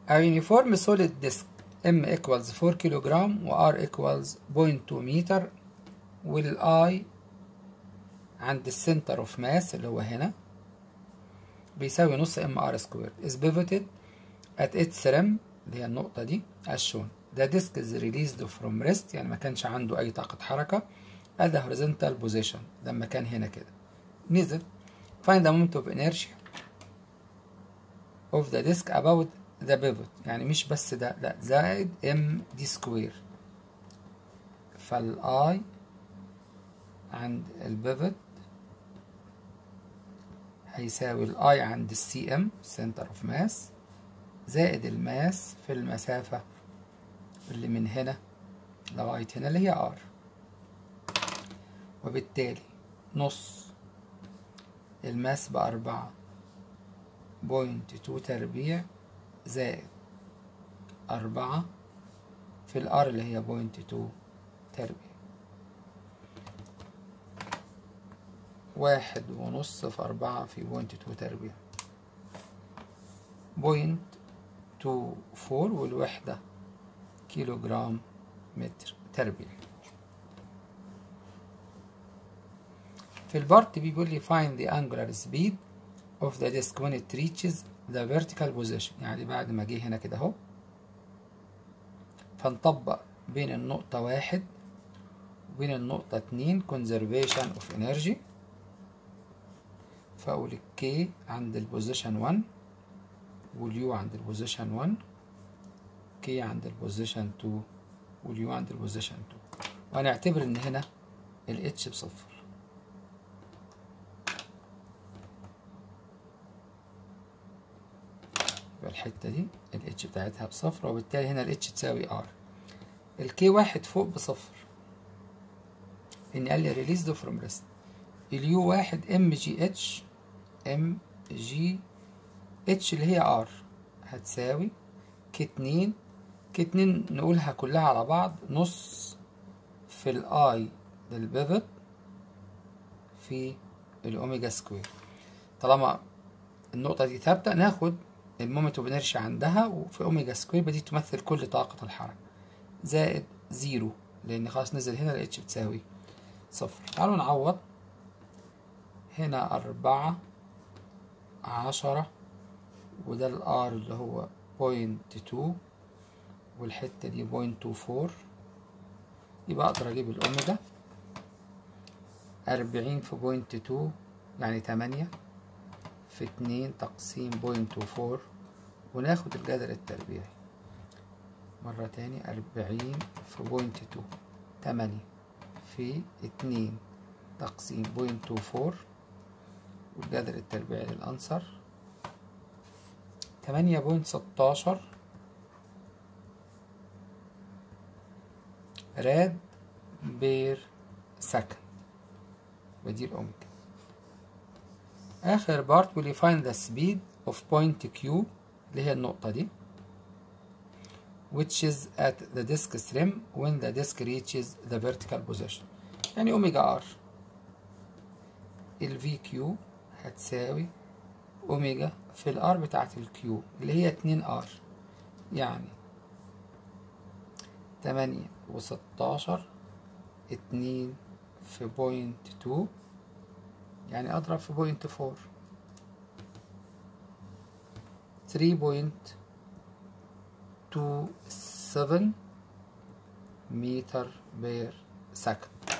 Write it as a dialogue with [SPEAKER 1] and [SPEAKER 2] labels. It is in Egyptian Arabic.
[SPEAKER 1] A uniform solid disk M equals 4 كيلوغرام و R equals 0.2 متر وال I عند السنتر اوف ماس اللي هو هنا بيساوي نص ام ار سكوير is pivoted at its rim اللي هي النقطة دي as shown the disk is released from rest يعني ما كانش عنده أي طاقة حركة at the horizontal position لما كان هنا كده نزل find the moment of inertia of the disk about the pivot يعني مش بس ده لا زائد ام دي سكوير فالاي عند البيفت هيساوي الاي عند السي ام سنتر اوف ماس زائد الماس في المسافة اللي من هنا لغاية هنا اللي هي ار وبالتالي نص الماس بأربعة بوينت تو تربيع زائد أربعة في الار اللي هي بوينت تو تربيع واحد ونص في أربعة في بوينت تو تربيع بوينت تو فور والوحدة كيلو جرام متر تربيع في البارت بيقول لي find the angular speed of the disk when it reaches the vertical position يعني بعد ما جه هنا كده اهو فنطبق بين النقطة واحد وبين النقطة اتنين conservation of energy فأقول الكي عند البوزيشن 1 واليو عند البوزيشن 1 كي عند البوزيشن 2 واليو عند البوزيشن 2 وهنعتبر ان هنا الاتش بصفر يبقى الحتة دي الاتش بتاعتها بصفر وبالتالي هنا الاتش تساوي ار الكي واحد فوق بصفر ان قال لي ريليزد فروم ريست اليو واحد ام جي اتش ام جي اتش اللي هي ار هتساوي كي اتنين كي اتنين نقولها كلها على بعض نص في الاي للبيفت في الاوميجا سكوير طالما النقطة دي ثابتة ناخد المومنت اوف انرشيا عندها وفي اوميجا سكوير بدي تمثل كل طاقة الحركة زائد زيرو لان خلاص نزل هنا الاتش بتساوي صفر تعالوا نعوض هنا أربعة عشرة وده الار اللي هو بوينت تو والحتة دي بوينت تو فور يبقى أقدر أجيب الأوميجا أربعين في بوينت تو يعني تمانية في اتنين تقسيم بوينت تو فور وناخد الجذر التربيعي مرة تاني أربعين في بوينت تو تمانية في اتنين تقسيم بوينت تو فور والجذر التربيعي للأنصر تمانية بوينت ستاشر راد بير سكند ودي الأوميجا آخر بارت will you find the speed of point Q اللي هي النقطة دي which is at the disk rim when the disk reaches the vertical position يعني أوميجا R ال VQ هتساوي أوميجا في الار بتاعت الكيو اللي هي اتنين ار يعني تمانية وستاشر اتنين في بوينت تو يعني أضرب في بوينت فور ثري بوينت تو سفن متر بير سكند